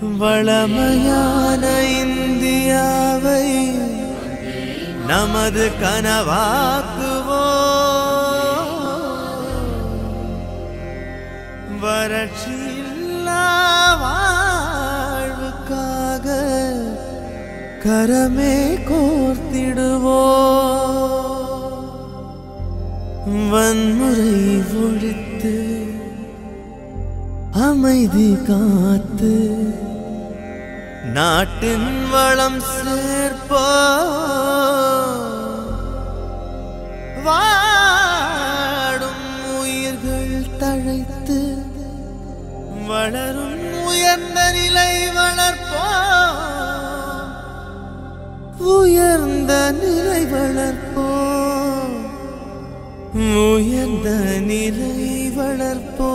வளமையான இந்தியாவை நமது கனவாக்குவோ வறட்சியில்லா வாழ்வுக்காக கரமே கோர்த்திடுவோ வன்முறை ஒழித்து அமைதி காத்து நாட்டின் வளம் சேர்ப்போ வாடும் உயிர்கள் தழைத்து வளரும் உயர்ந்த நிலை வளர்ப்போ உயர்ந்த நிலை வளர்ப்போ உயர்ந்த நிலை வளர்ப்போ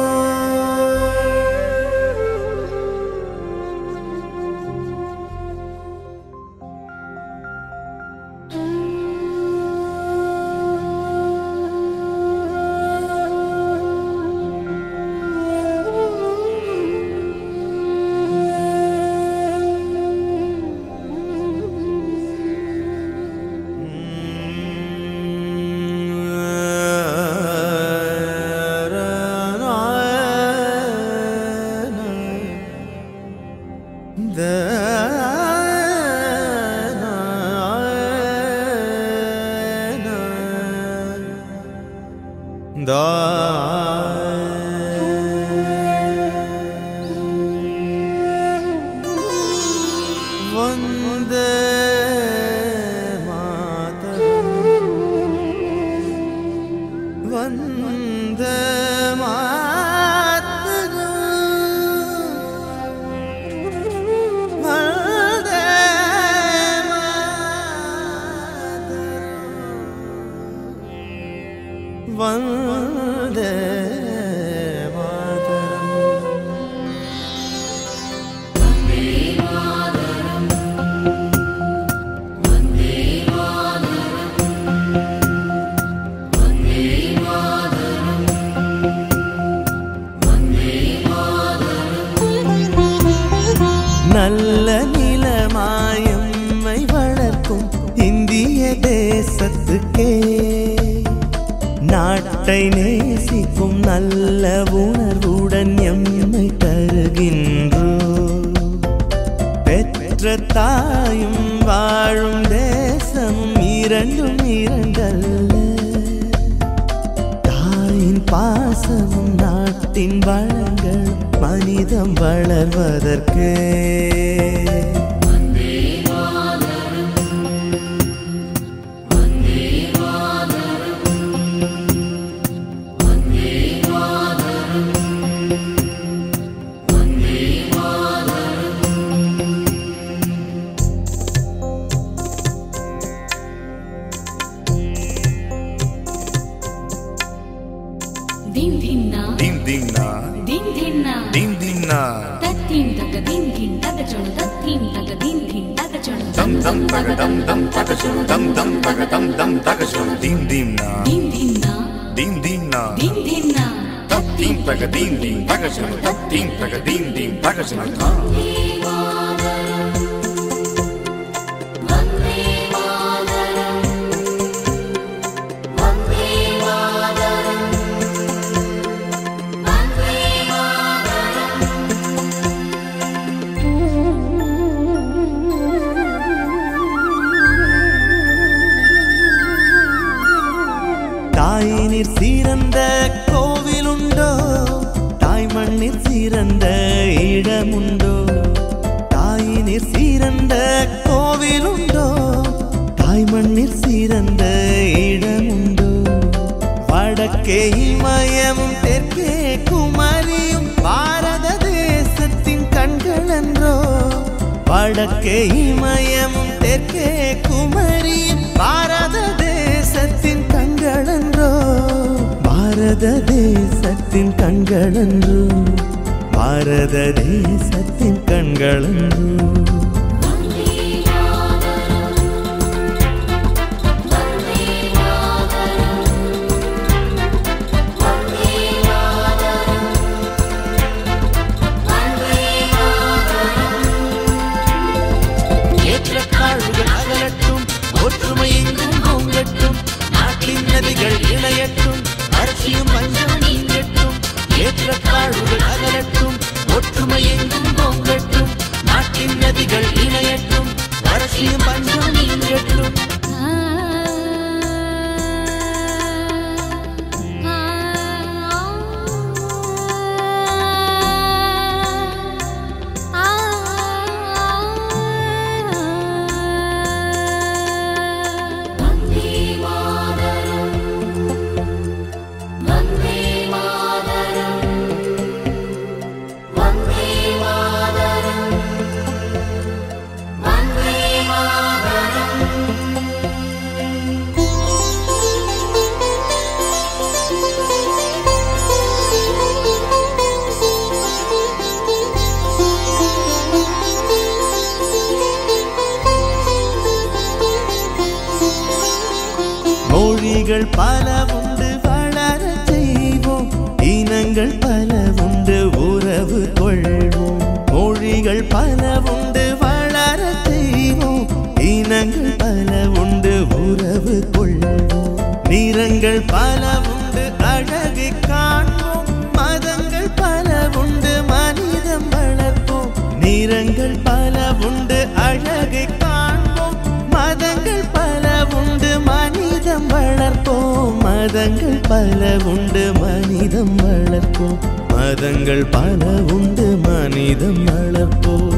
வந்தே மாதரம் வந்தே மாதரம் வந்தே மாதரம் வந்தே மாதரம் நல்ல நிலமாயம்மை வளர்க்கும் இந்திய தேசத்துக்கே நாட்டை நேசிக்கும் நல்ல உணர்வுடன் எம்மை தருகின்றோ பெற்ற தாயும் வாழும் தேசமும் இரண்டும் இரண்டல்ல தாயின் பாசமும் நாட்டின் வளங்கள் மனிதம் வளர்வதற்கு Din din na, Din din na, din din na, din din na. tatin taga din din taga chonu, tatin taga din din taga chonu, Dum dum taga dum dum taga shuru dum dum taga dum dum taga shuru din din na, din din na, din din na. din din na. Tat din taga din din taga shuru tat din taga din din taga shuru ta. தாயினிற் சிறந்த கோவிலுண்டோ தாய் மண்ணிற் சிறந்த இடமுண்டோ தாயினிற் சிறந்த கோவிலுண்டோ தாய் மண்ணிற் சிறந்த இடமுண்டோ வடக்கே இமயமும் தெற்கே குமரியும் பாரத தேசத்தின் கண்களன்றோ வடக்கே இமயமும் தெற்கே குமரியும் பாரத தேசத்தின் கண்களன்றோ பாரத தேசத்தின் கண்களன்றோ பாரத தேசத்தின் கண்களன்றோ Vande மொழிகள் பல உண்டு வளர செய்வோம் இனங்கள் பல உண்டு உறவு கொள்வோம் மொழிகள் பல உண்டு வளர செய்வோம் இனங்கள் பல உண்டு உறவு கொள்வோம் நிறங்கள் பல உண்டு அழகு காண்போம் மதங்கள் பல உண்டு மனிதம் வளர்ப்போம் நிறங்கள் பல உண்டு அழகு காண்போம் மதங்கள் பல உண்டு மனிதம் வளர்ப்போம் மதங்கள் பல உண்டு மனிதம் வளர்ப்போம் மதங்கள் பல உண்டு மனிதம் வளர்ப்போம்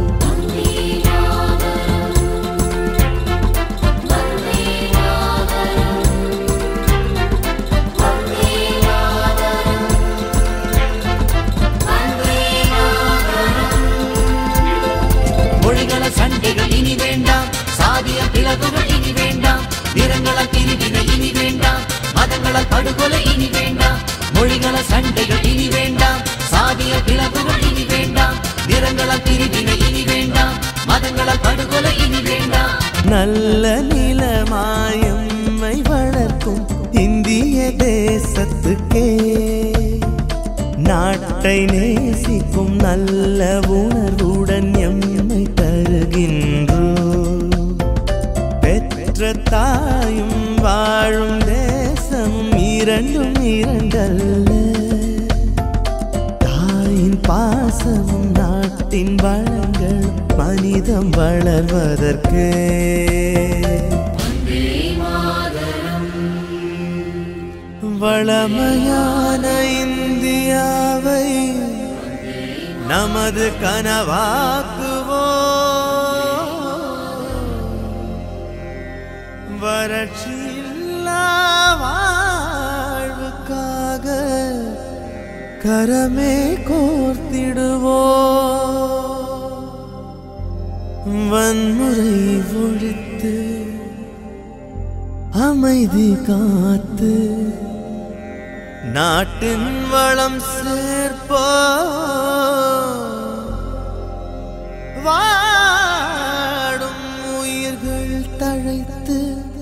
மொழிகள சண்டைகள் இனி வேண்டாம் சாதிய பிளவுகள் இனி வேண்டாம் நிறங்களால் பிரிவினை இனி வேண்டாம் மதங்களால் படுகொலை இனி வேண்டாம் மொழிகள சண்டைகள் இனி வேண்டாம் சாதிய பிளவுகள் இனி வேண்டாம் நிறங்களால் பிரிவினை இனி வேண்டாம் மதங்களால் படுகொலை இனி வேண்டாம் நல்ல நிலமாயம்மை வளர்க்கும் இந்திய தேசத்துக்கே நாட்டை நேசிக்கும் நல்ல உணர்வுடன் எம்மை தருகின்றோ பெற்ற தாயும் வாழும் தேசமும் இரண்டும் இரண்டல்ல தாயின் பாசமும் நாட்டின் வளங்கள் மனிதம் வளர்வதற்கு வளமையான இந்தியாவை நமது கனவாக்குவோ வறட்சியில்லா வாழ்வுக்காக கரமே கோர்த்திடுவோ வன்முறை ஒழித்து அமைதி காத்து நாட்டின் வளம் சேர்ப்போ வாடும் உயிர்கள் தழைத்து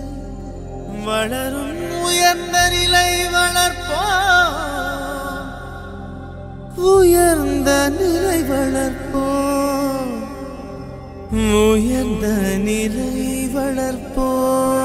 வளரும் உயர்ந்த நிலை வளர்ப்போ உயர்ந்த நிலை வளர்ப்போ உயர்ந்த நிலை வளர்ப்போ